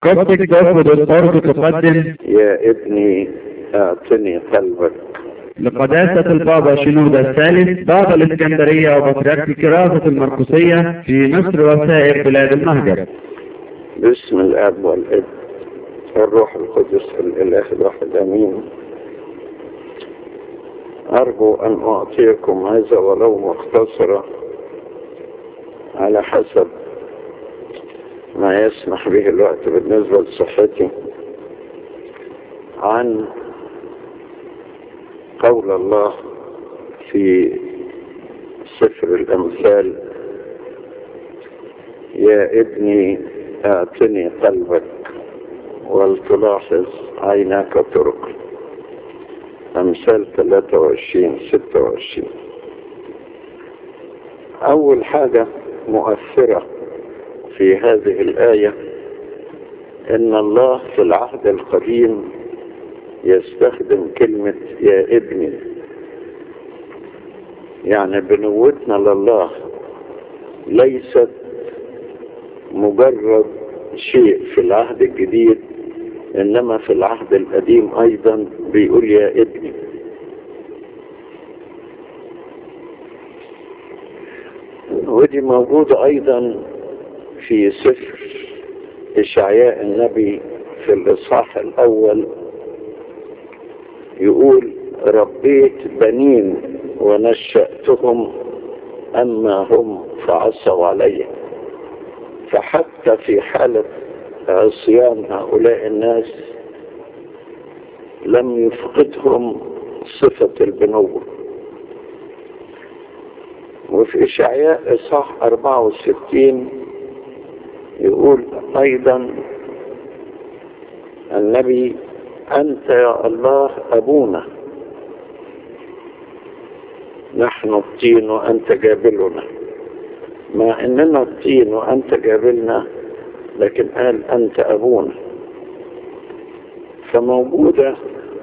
قصدك تاخد الأرض تقدم يا ابني اعطني قلبك لقداسة البابا شنودة الثالث بابا الإسكندرية وبطريرك كراسة المرقسية في مصر وسائر بلاد المهجر باسم الاب والابن والروح القدس الاله الواحد امين ارجو ان اعطيكم هذا ولو مختصرة على حسب ما يسمح به الوقت بالنسبة لصحتي عن قول الله في سفر الأمثال يا ابني اعطني قلبك ولتلاحظ عيناك طرق أمثال 23 26 أول حاجة مؤثرة في هذه الآية إن الله في العهد القديم يستخدم كلمة يا ابني يعني بنوتنا لله ليست مجرد شيء في العهد الجديد إنما في العهد القديم أيضا بيقول يا ابني ودي موجودة أيضا في سفر إشعياء النبي في الإصحاح الأول يقول ربيت بنين ونشأتهم أما هم فعصوا علي فحتى في حالة عصيان هؤلاء الناس لم يفقدهم صفة البنوة وفي إشعياء إصحاح 64 يقول أيضا النبي أنت يا الله أبونا نحن الطين وأنت جابلنا مع أننا الطين وأنت جابلنا لكن قال أنت أبونا فموجودة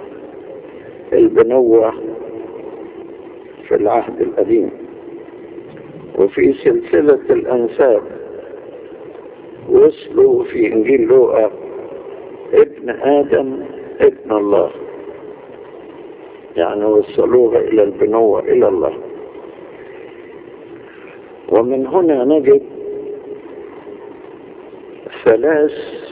البنوة في العهد القديم وفي سلسلة الأنساب وصلوا في إنجيل لوقا ابن آدم ابن الله يعني وصلوها إلى البنوة إلى الله ومن هنا نجد ثلاث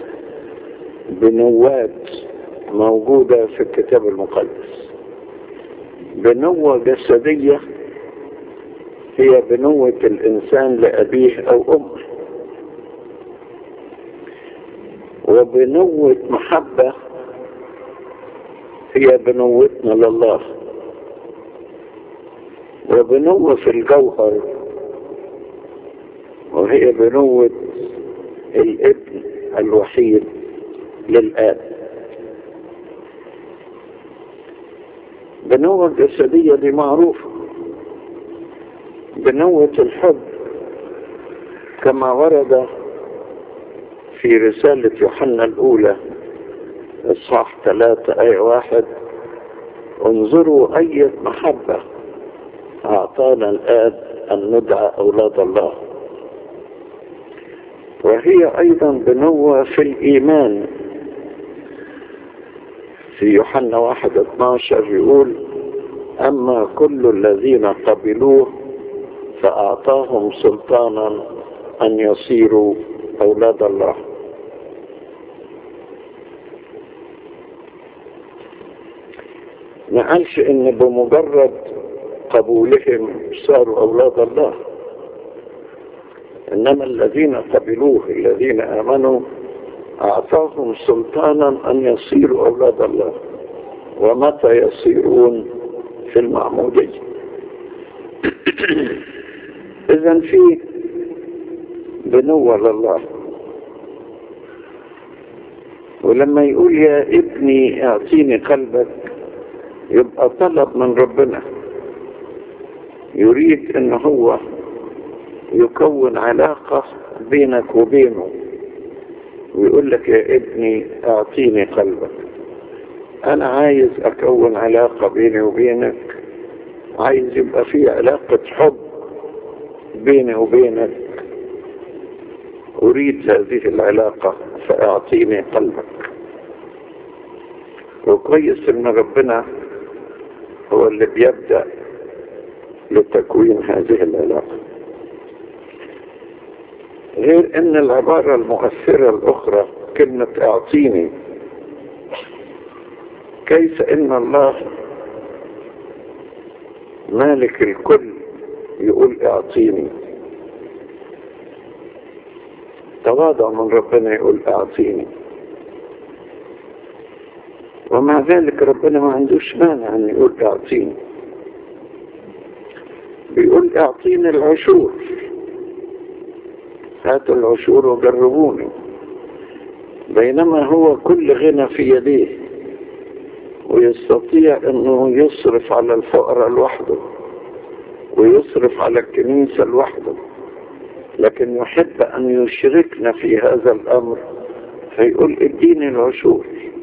بنوات موجودة في الكتاب المقدس بنوة جسدية هي بنوة الإنسان لأبيه أو أمه وبنوة محبة هي بنوتنا لله وبنوة في الجوهر وهي بنوة الابن الوحيد للآب بنوة الجسدية دي معروفة بنوة الحب كما ورد في رسالة يوحنا الأولى إصحاح ثلاثة أي واحد انظروا أية محبة أعطانا الآب أن ندعى أولاد الله وهي أيضا بنوة في الإيمان في يوحنا واحد اتناشر يقول أما كل الذين قبلوه فأعطاهم سلطانا أن يصيروا أولاد الله ما قالش إن بمجرد قبولهم صاروا أولاد الله إنما الذين قبلوه الذين آمنوا أعطاهم سلطانا أن يصيروا أولاد الله ومتى يصيرون في المعمودية إذا في بنوة لله ولما يقول يا ابني اعطيني قلبك يبقى طلب من ربنا يريد ان هو يكون علاقة بينك وبينه ويقول لك يا ابني اعطيني قلبك انا عايز اكون علاقة بيني وبينك عايز يبقى في علاقة حب بيني وبينك اريد هذه العلاقة فاعطيني قلبك وكويس ان ربنا هو اللي بيبدأ لتكوين هذه العلاقة غير ان العبارة المؤثرة الاخرى كلمة اعطيني كيف ان الله مالك الكل يقول اعطيني تواضع من ربنا يقول اعطيني ومع ذلك ربنا ما عندوش مانع ان يقول اعطيني بيقول اعطيني العشور هاتوا العشور وجربوني بينما هو كل غنى في يديه ويستطيع انه يصرف على الفقراء لوحده ويصرف على الكنيسة لوحده لكن يحب ان يشركنا في هذا الامر فيقول اديني العشور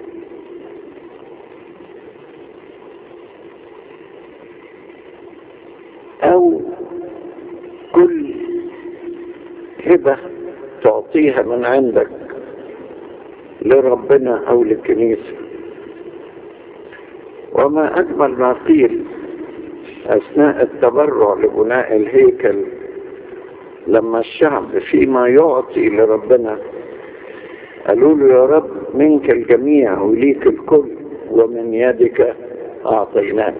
او كل هبة تعطيها من عندك لربنا او للكنيسة وما اجمل ما قيل اثناء التبرع لبناء الهيكل لما الشعب فيما يعطي لربنا قالوا له يا رب منك الجميع وليك الكل ومن يدك اعطيناك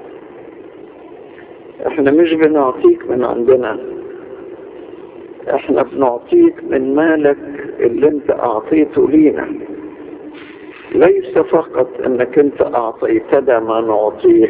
احنا مش بنعطيك من عندنا احنا بنعطيك من مالك اللي انت اعطيته لينا ليس فقط انك انت اعطيتنا ما نعطيه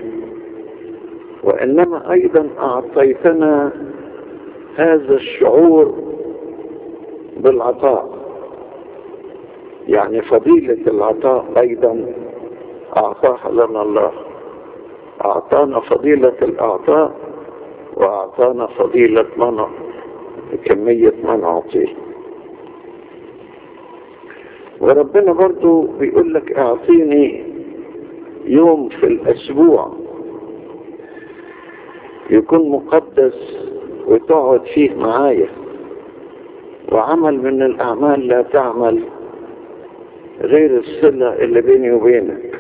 وانما ايضا اعطيتنا هذا الشعور بالعطاء يعني فضيلة العطاء ايضا اعطاها لنا الله اعطانا فضيلة الاعطاء واعطانا فضيلة منع كمية ما نعطيه وربنا برضو بيقول لك اعطيني يوم في الاسبوع يكون مقدس وتقعد فيه معايا وعمل من الاعمال لا تعمل غير الصلة اللي بيني وبينك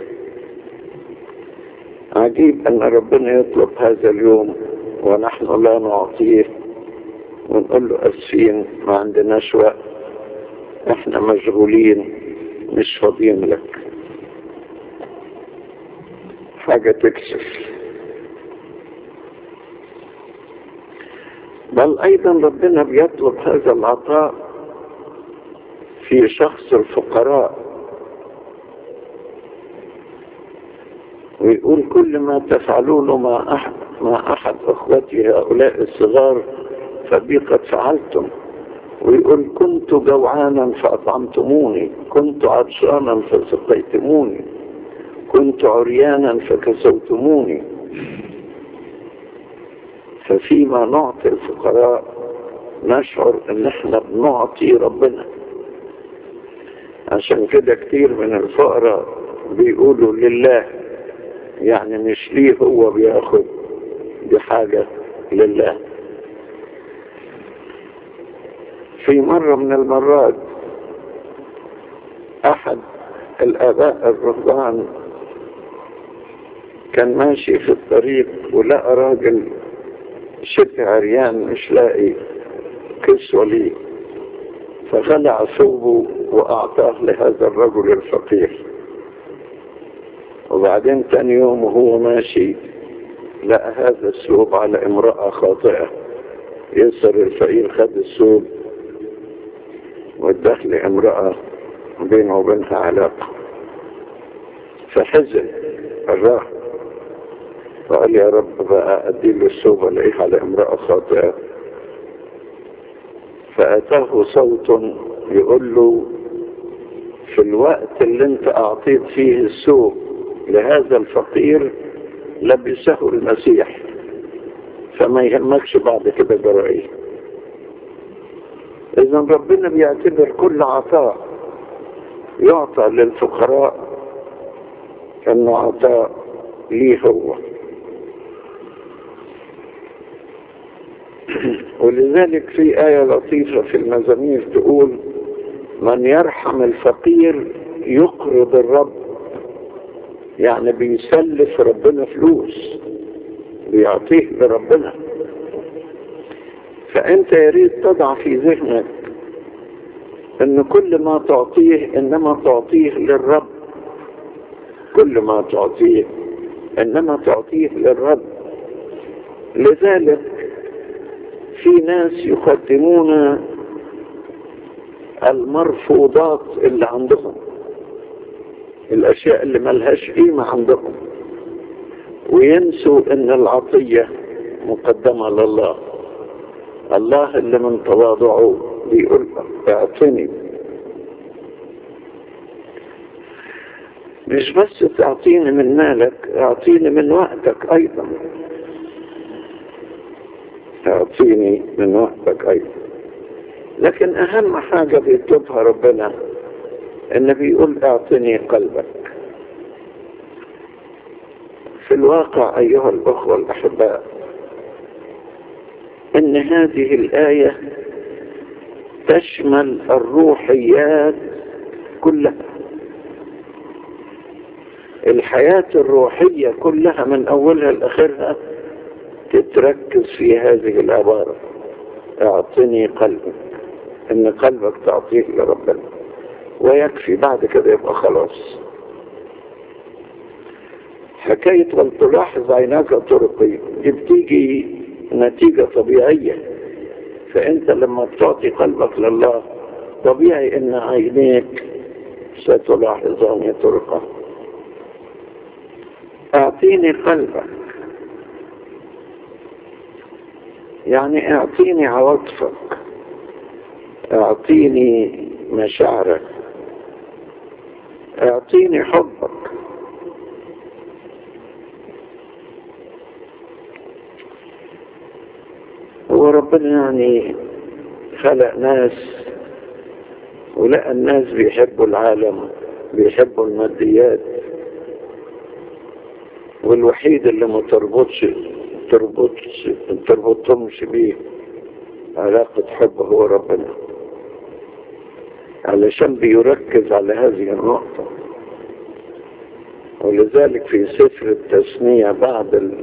عجيب ان ربنا يطلب هذا اليوم ونحن لا نعطيه ونقول له اسفين ما عندناش وقت احنا مشغولين مش فاضيين لك حاجة تكسف بل ايضا ربنا بيطلب هذا العطاء في شخص الفقراء ويقول كل ما تفعلون مع أحد, مع أحد أخوتي هؤلاء الصغار فبي قد فعلتم ويقول كنت جوعانا فأطعمتموني كنت عطشانا فسقيتموني كنت عريانا فكسوتموني ففيما نعطي الفقراء نشعر ان احنا بنعطي ربنا عشان كده كتير من الفقراء بيقولوا لله يعني مش ليه هو بياخد دي حاجة لله في مرة من المرات احد الاباء الرهبان كان ماشي في الطريق ولقى راجل شبه عريان مش لاقي كسوة ليه فخلع ثوبه واعطاه لهذا الرجل الفقير وبعدين تاني يوم وهو ماشي لقى هذا الثوب على امرأة خاطئة يسر الفقير خد الثوب واداه لامرأة بينه وبينها علاقة فحزن الراهب فقال يا رب بقى ادي له الثوب الاقيه على امرأة خاطئة فاتاه صوت يقول له في الوقت اللي انت اعطيت فيه الثوب لهذا الفقير لبسه المسيح فما يهمكش بعد كده جرائيه اذا ربنا بيعتبر كل عطاء يعطى للفقراء انه عطاء ليه هو ولذلك في آية لطيفة في المزامير تقول من يرحم الفقير يقرض الرب يعني بيسلف ربنا فلوس بيعطيه لربنا فانت يا ريت تضع في ذهنك ان كل ما تعطيه انما تعطيه للرب كل ما تعطيه انما تعطيه للرب لذلك في ناس يقدمون المرفوضات اللي عندهم الاشياء اللي ملهاش قيمة عندهم وينسوا ان العطية مقدمة لله الله اللي من تواضعه بيقول اعطني مش بس تعطيني من مالك اعطيني من وقتك ايضا اعطيني من وقتك ايضا لكن اهم حاجة بيطلبها ربنا ان بيقول اعطني قلبك في الواقع ايها الاخوة الاحباء ان هذه الاية تشمل الروحيات كلها الحياة الروحية كلها من أولها لآخرها تتركز في هذه العبارة اعطني قلبك ان قلبك تعطيه لربنا ويكفي بعد كده يبقى خلاص حكاية ولتلاحظ عيناك طرقي دي بتيجي نتيجة طبيعية فانت لما تعطي قلبك لله طبيعي ان عينيك ستلاحظان طرقه اعطيني قلبك يعني اعطيني عواطفك اعطيني مشاعرك اعطيني حبك هو ربنا يعني خلق ناس ولقى الناس بيحبوا العالم بيحبوا الماديات والوحيد اللي ما تربطش تربطش تربطهمش بيه علاقة حب هو ربنا علشان بيركز على هذه النقطة ولذلك في سفر التثنية بعد ال...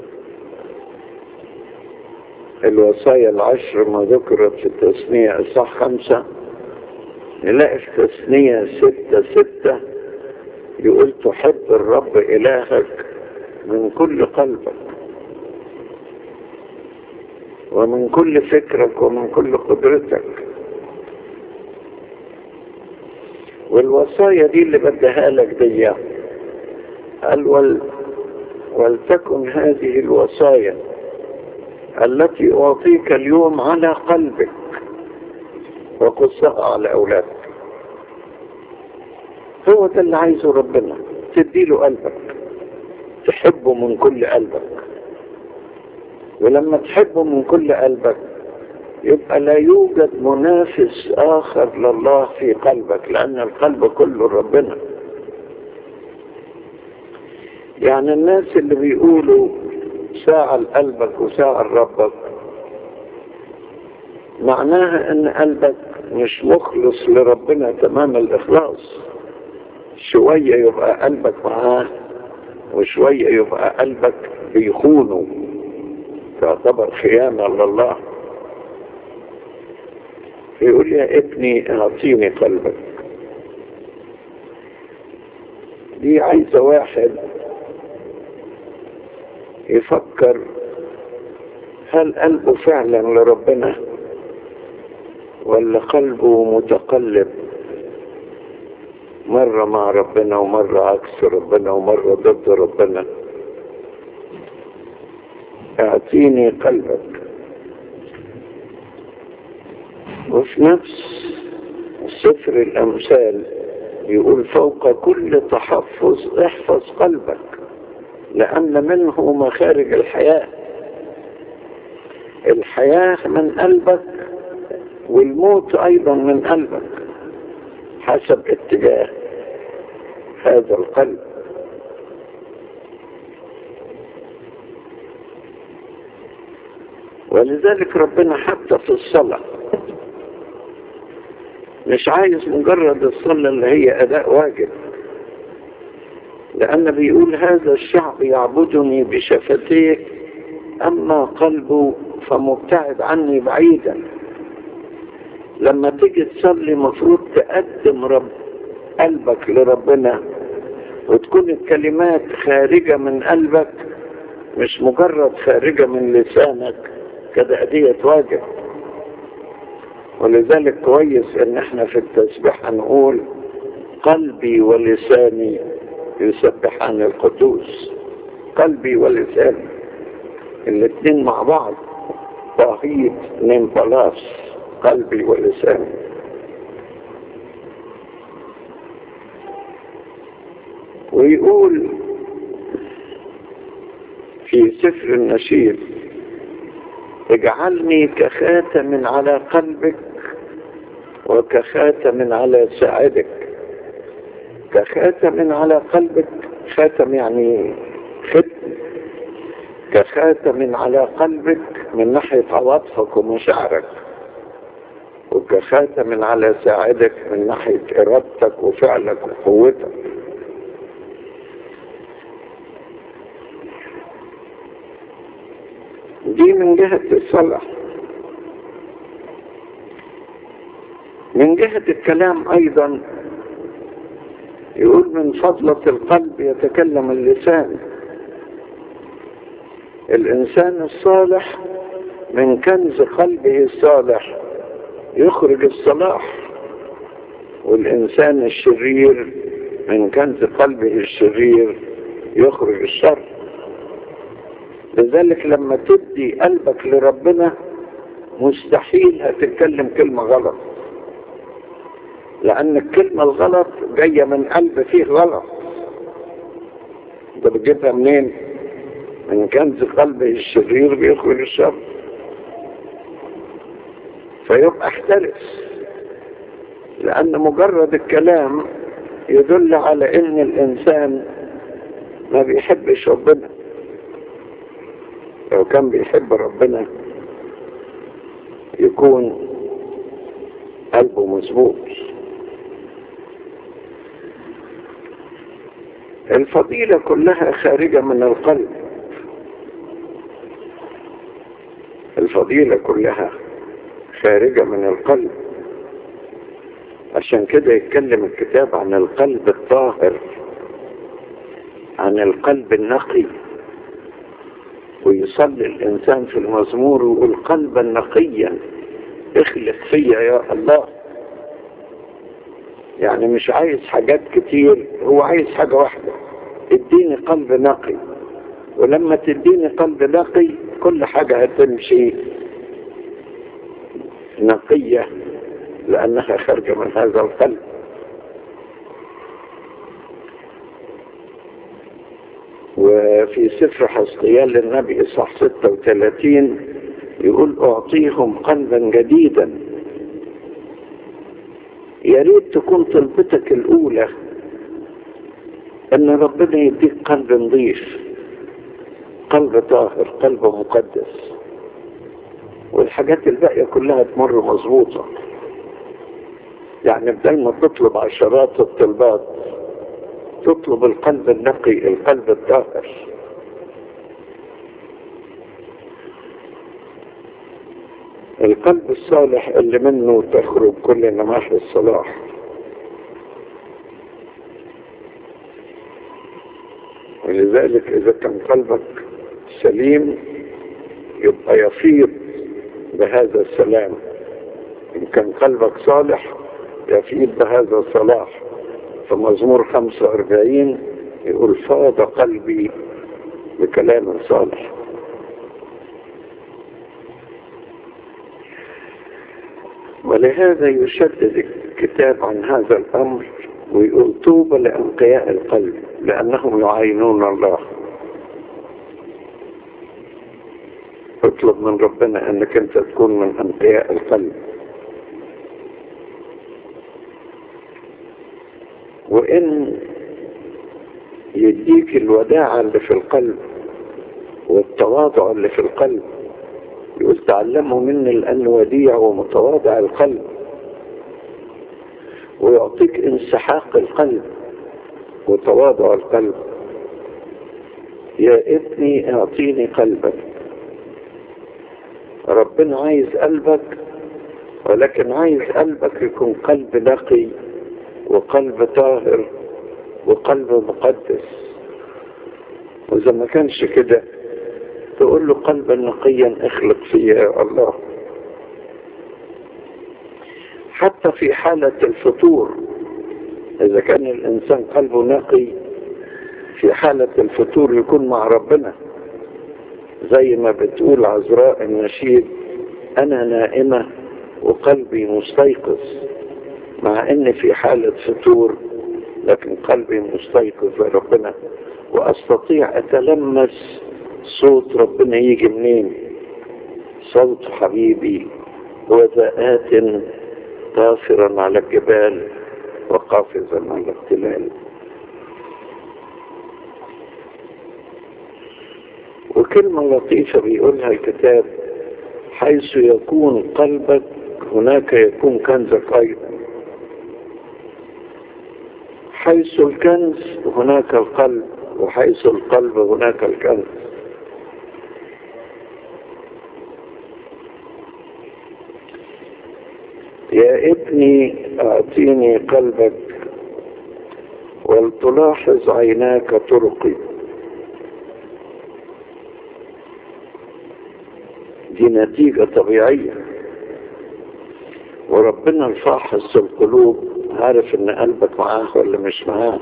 الوصايا العشر ما ذكرت في التثنية إصحاح خمسة نلاقي في تثنية ستة ستة يقول تحب الرب إلهك من كل قلبك ومن كل فكرك ومن كل قدرتك والوصايا دي اللي بديها لك دي قال ول ولتكن هذه الوصايا التي أعطيك اليوم على قلبك وقصها على أولادك هو ده اللي عايزه ربنا تديله قلبك تحبه من كل قلبك ولما تحبه من كل قلبك يبقى لا يوجد منافس آخر لله في قلبك لأن القلب كله ربنا يعني الناس اللي بيقولوا ساعة لقلبك وساعة لربك معناها ان قلبك مش مخلص لربنا تمام الإخلاص شوية يبقى قلبك معاه وشوية يبقى قلبك بيخونه تعتبر خيانة لله يقول يا ابني اعطيني قلبك دي عايزة واحد يفكر هل قلبه فعلا لربنا ولا قلبه متقلب مرة مع ربنا ومرة عكس ربنا ومرة ضد ربنا اعطيني قلبك وفي نفس سفر الأمثال يقول فوق كل تحفظ احفظ قلبك لأن منه مخارج الحياة الحياة من قلبك والموت أيضا من قلبك حسب اتجاه هذا القلب ولذلك ربنا حتى في الصلاة مش عايز مجرد الصلاة اللي هي أداء واجب لأن بيقول هذا الشعب يعبدني بشفتيه أما قلبه فمبتعد عني بعيدا لما تيجي تصلي مفروض تقدم رب قلبك لربنا وتكون الكلمات خارجة من قلبك مش مجرد خارجة من لسانك كتأدية واجب ولذلك كويس ان احنا في التسبيح هنقول قلبي ولساني يسبحان القدوس قلبي ولساني الاثنين مع بعض طاهية من بلاس قلبي ولساني ويقول في سفر النشيد اجعلني كخاتم على قلبك وكخاتم على ساعدك كخاتم على قلبك خاتم يعني ختم كخاتم على قلبك من ناحية عواطفك ومشاعرك وكخاتم على ساعدك من ناحية إرادتك وفعلك وقوتك دي من جهة الصلاة من جهة الكلام أيضا يقول من فضلة القلب يتكلم اللسان الإنسان الصالح من كنز قلبه الصالح يخرج الصلاح والإنسان الشرير من كنز قلبه الشرير يخرج الشر لذلك لما تدي قلبك لربنا مستحيل هتتكلم كلمة غلط لأن الكلمة الغلط جاية من قلب فيه غلط ده بتجيبها منين؟ من كنز قلبه الشرير بيخرج الشر فيبقى احترس لأن مجرد الكلام يدل على إن الإنسان ما بيحبش ربنا لو كان بيحب ربنا يكون قلبه مظبوط الفضيلة كلها خارجة من القلب الفضيلة كلها خارجة من القلب عشان كده يتكلم الكتاب عن القلب الطاهر عن القلب النقي ويصلي الإنسان في المزمور ويقول قلبا نقيا اخلق فيا يا الله يعني مش عايز حاجات كتير هو عايز حاجة واحدة اديني قلب نقي ولما تديني قلب نقي كل حاجة هتمشي نقية لأنها خارجة من هذا القلب وفي سفر حسقيال للنبي إصحاح 36 يقول أعطيهم قلبا جديدا يا ريت تكون طلبتك الأولى أن ربنا يديك قلب نظيف قلب طاهر قلب مقدس والحاجات الباقية كلها تمر مظبوطة يعني بدل ما تطلب عشرات الطلبات تطلب القلب النقي القلب الطاهر القلب الصالح اللي منه تخرج كل نواحي الصلاح ولذلك إذا كان قلبك سليم يبقى يفيض بهذا السلام إن كان قلبك صالح يفيض بهذا الصلاح فمزمور 45 يقول فاض قلبي بكلام صالح ولهذا يشدد الكتاب عن هذا الأمر ويقول طوبى لأنقياء القلب لأنهم يعينون الله اطلب من ربنا أنك أنت تكون من أنقياء القلب وإن يديك الوداعة اللي في القلب والتواضع اللي في القلب يقول تعلموا مني لأن وديع ومتواضع القلب ويعطيك انسحاق القلب وتواضع القلب يا ابني اعطيني قلبك ربنا عايز قلبك ولكن عايز قلبك يكون قلب نقي وقلب طاهر وقلب مقدس وإذا ما كانش كده تقول له قلبا نقيا اخلق فيا يا الله حتى في حالة الفطور إذا كان الإنسان قلبه نقي في حالة الفطور يكون مع ربنا زي ما بتقول عذراء النشيد أنا نائمة وقلبي مستيقظ مع ان في حالة فتور لكن قلبي مستيقظ لربنا واستطيع اتلمس صوت ربنا يجي منين صوت حبيبي وذاءات طافرا على الجبال وقافزا على التلال وكلمة لطيفة بيقولها الكتاب حيث يكون قلبك هناك يكون كنزك أيضا حيث الكنز هناك القلب وحيث القلب هناك الكنز يا ابني أعطيني قلبك ولتلاحظ عيناك طرقي دي نتيجة طبيعية وربنا الفاحص القلوب عارف ان قلبك معاه ولا مش معاه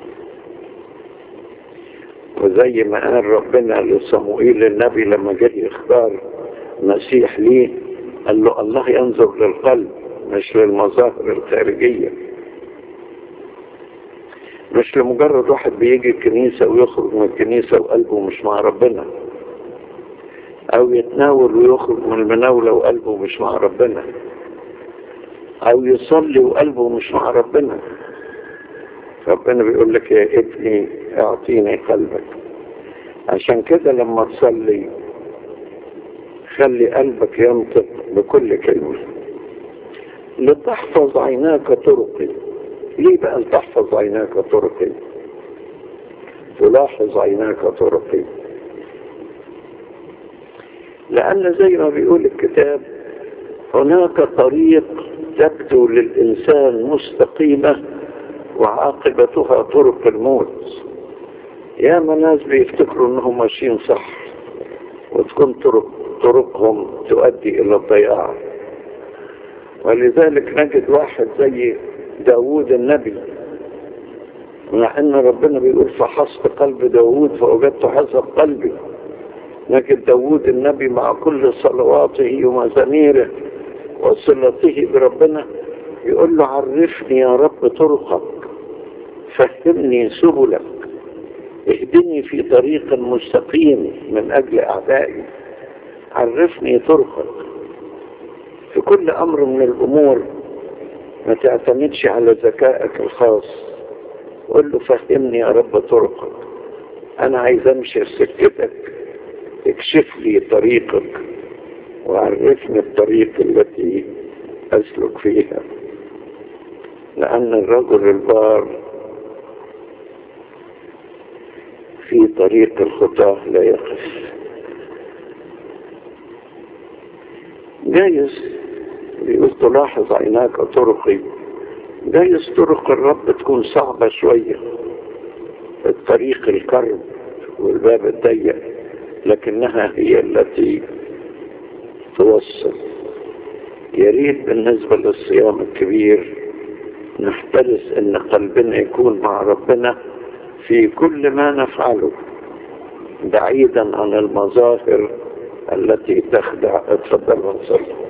وزي ما قال ربنا لصموئيل النبي لما جاي يختار مسيح ليه قال له الله ينظر للقلب مش للمظاهر الخارجية مش لمجرد واحد بيجي الكنيسة ويخرج من الكنيسة وقلبه مش مع ربنا او يتناول ويخرج من المناولة وقلبه مش مع ربنا او يصلي وقلبه مش مع ربنا ربنا بيقول لك يا ابني اعطيني قلبك عشان كده لما تصلي خلي قلبك ينطق بكل كلمة لتحفظ عيناك طرقي ليه بقى لتحفظ عيناك طرقي تلاحظ عيناك طرقي لأن زي ما بيقول الكتاب هناك طريق تبدو للإنسان مستقيمة وعاقبتها طرق الموت يا ناس بيفتكروا انهم ماشيين صح وتكون طرق طرقهم تؤدي الى الضياع ولذلك نجد واحد زي داوود النبي مع ان ربنا بيقول فحصت قلب داوود فوجدت حسب قلبي نجد داوود النبي مع كل صلواته ومزاميره وصلته بربنا يقول له عرفني يا رب طرقك فهمني سبلك اهدني في طريق مستقيم من اجل اعدائي عرفني طرقك في كل امر من الامور ما تعتمدش على ذكائك الخاص قل له فهمني يا رب طرقك انا عايز امشي في سكتك اكشف لي طريقك وعرفني الطريق التي اسلك فيها لان الرجل البار في طريق الخطاه لا يقف جايز بيقول تلاحظ عيناك طرقي جايز طرق الرب تكون صعبة شوية الطريق الكرب والباب الضيق لكنها هي التي توصل يا ريت بالنسبة للصيام الكبير نحترس ان قلبنا يكون مع ربنا في كل ما نفعله بعيدا عن المظاهر التي تخدع اتفضل ونصلي